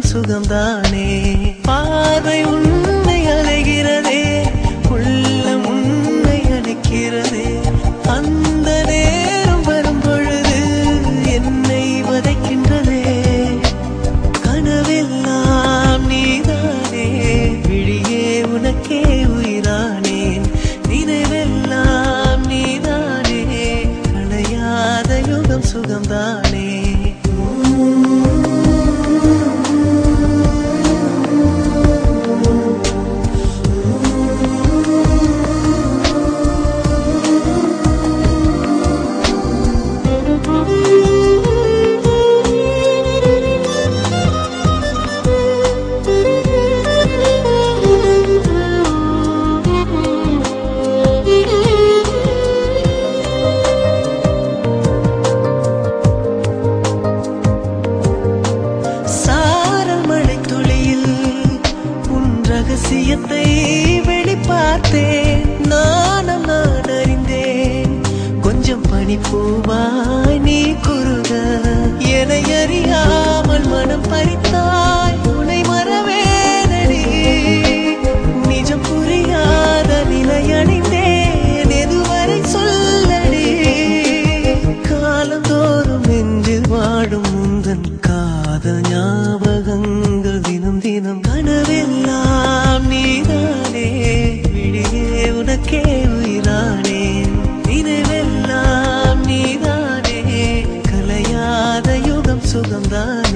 சுகம்தானே பார்வை உன்னை அலைகிறதே உள்ளம் உன்னை அணைக்கிறதே அந்த நேரம் வரும் பொழுது என்னை வதைக்கின்றதே கனவெல்லாம் நீதானே விழியே உனக்கே உயிரானேன் நினைவெல்லாம் நீதானே களையாத யுகம் சுகம்தானே சாரல் மழை துளியில் உன் ரகசியத்தை வெளிப்பார்த்தேன் நானும் நான் அறிந்தேன் கொஞ்சம் பனிப்பூவாய் நீ குறுக என்னை அறியாமல் மனம் பறித்தாய் உனை மறவேனடி நிஜம் புரியாத நிலை அணிந்தேன் எதுவரை சொல்லடி காலந்தோறும் நெஞ்சில் வாடும் முந்தன் காதல் ஞாபகங்கள் தினம் தினம் கனவெல்லாம் நீதானே விழியே உனக்கே உயிரானேன் நினைவெல்லாம் நீதானே கலையாத யுகம் சுகம்தானே